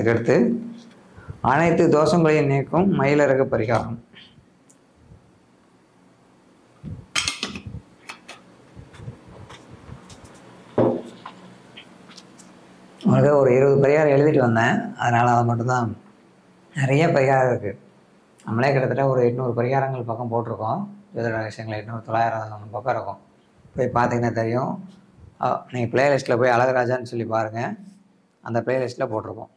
அதுக்கடுத்து அனைத்து தோஷங்களையும் நீக்கும் மயிலரகு பரிகாரம் உங்களுக்கு ஒரு இருபது பரிகாரம் எழுதிட்டு வந்தேன் அதனால் அதை மட்டும்தான் நிறைய பரிகாரம் இருக்குது நம்மளே கிட்டத்தட்ட ஒரு எட்நூறு பரிகாரங்கள் பக்கம் போட்டிருக்கோம் ஜோதிட ரகசியங்கள் எட்நூறு தொள்ளாயிரம் பக்கம் இருக்கும் போய் பார்த்தீங்கன்னா தெரியும் நீங்கள் ப்ளேலிஸ்ட்டில் போய் அழகராஜான்னு சொல்லி பாருங்கள் அந்த ப்ளேலிஸ்ட்டில் போட்டிருக்கோம்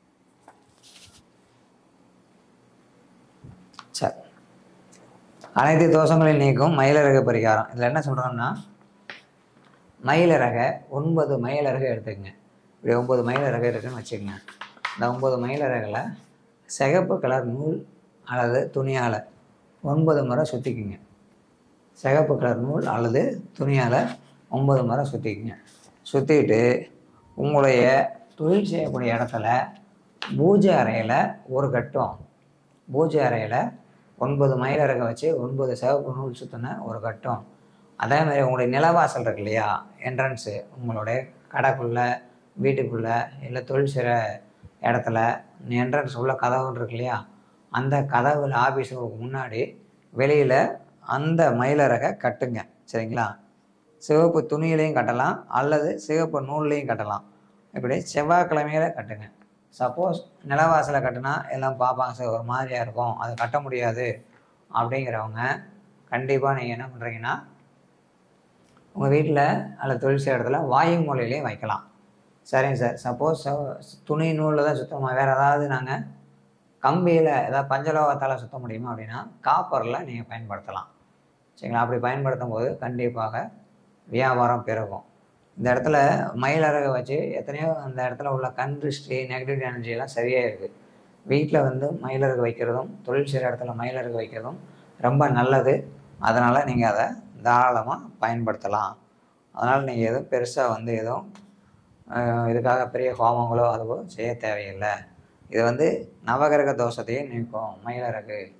சரி அனைத்து தோஷங்களையும் நீக்கும் மயிலரக பரிகாரம் இதில் என்ன சொல்கிறோம்னா மயிலரக ஒன்பது மயிலரக எடுத்துக்கங்க இப்படி ஒம்பது மயிலரக இருக்குன்னு வச்சுக்கோங்க இந்த ஒம்பது மயிலரகில் சிகப்பு கலர் நூல் அல்லது துணியால் ஒன்பது முறை சுற்றிக்குங்க சிகப்பு கலர் நூல் அல்லது துணியால் ஒன்பது முறை சுற்றிக்குங்க சுற்றிட்டு உங்களுடைய தொழில் செய்யக்கூடிய இடத்துல பூஜை அறையில் ஒரு கட்டம் பூஜை அறையில் ஒன்பது மயிலரக வச்சு ஒன்பது சிவப்பு நூல் சுற்றின ஒரு கட்டம் அதே மாதிரி உங்களுடைய நிலவாசல் இருக்கு இல்லையா என்ட்ரன்ஸு உங்களுடைய கடைக்குள்ளே வீட்டுக்குள்ளே இல்லை தொழில் செய்கிற இடத்துல என்ட்ரன்ஸ் உள்ள கதவுன்னு இருக்கு இல்லையா அந்த கதவுல ஆஃபீஸுக்கு முன்னாடி வெளியில் அந்த மயிலரகை கட்டுங்க சரிங்களா சிவப்பு துணியிலையும் கட்டலாம் அல்லது சிவப்பு நூல்லையும் கட்டலாம் இப்படி செவ்வாய்க்கிழமையில கட்டுங்க சப்போஸ் நிலவாசலை கட்டுனா எல்லாம் பார்ப்பாங்க சார் ஒரு மாதிரியாக இருக்கும் அது கட்ட முடியாது அப்படிங்கிறவங்க கண்டிப்பாக நீங்கள் என்ன பண்ணுறீங்கன்னா உங்கள் வீட்டில் அல்லது தொழில் செய்கிற இடத்துல வாயு மூலையிலையும் வைக்கலாம் சரிங்க சார் சப்போஸ் துணி நூலில் தான் சுத்தமாக வேறு ஏதாவது நாங்கள் கம்பியில் ஏதாவது பஞ்சலோகத்தால் சுத்த முடியுமா அப்படின்னா காப்பரில் நீங்கள் பயன்படுத்தலாம் சரிங்களா அப்படி பயன்படுத்தும் போது கண்டிப்பாக வியாபாரம் பெருகும் இந்த இடத்துல மயிலறகை வச்சு எத்தனையோ அந்த இடத்துல உள்ள கண் திருஷ்டி நெகட்டிவ் எனர்ஜி எல்லாம் சரியாக இருக்குது வீட்டில் வந்து மயிலறகு வைக்கிறதும் தொழில் செய்கிற இடத்துல மயிலறகு வைக்கிறதும் ரொம்ப நல்லது அதனால் நீங்கள் அதை தாராளமாக பயன்படுத்தலாம் அதனால் நீங்கள் எதுவும் பெருசாக வந்து எதுவும் ஆஹ், இதுக்காக பெரிய ஹோமங்களோ அதுவோ செய்ய தேவையில்லை இது வந்து நவகிரக தோஷத்தையும் நீக்கும் மயிலறகு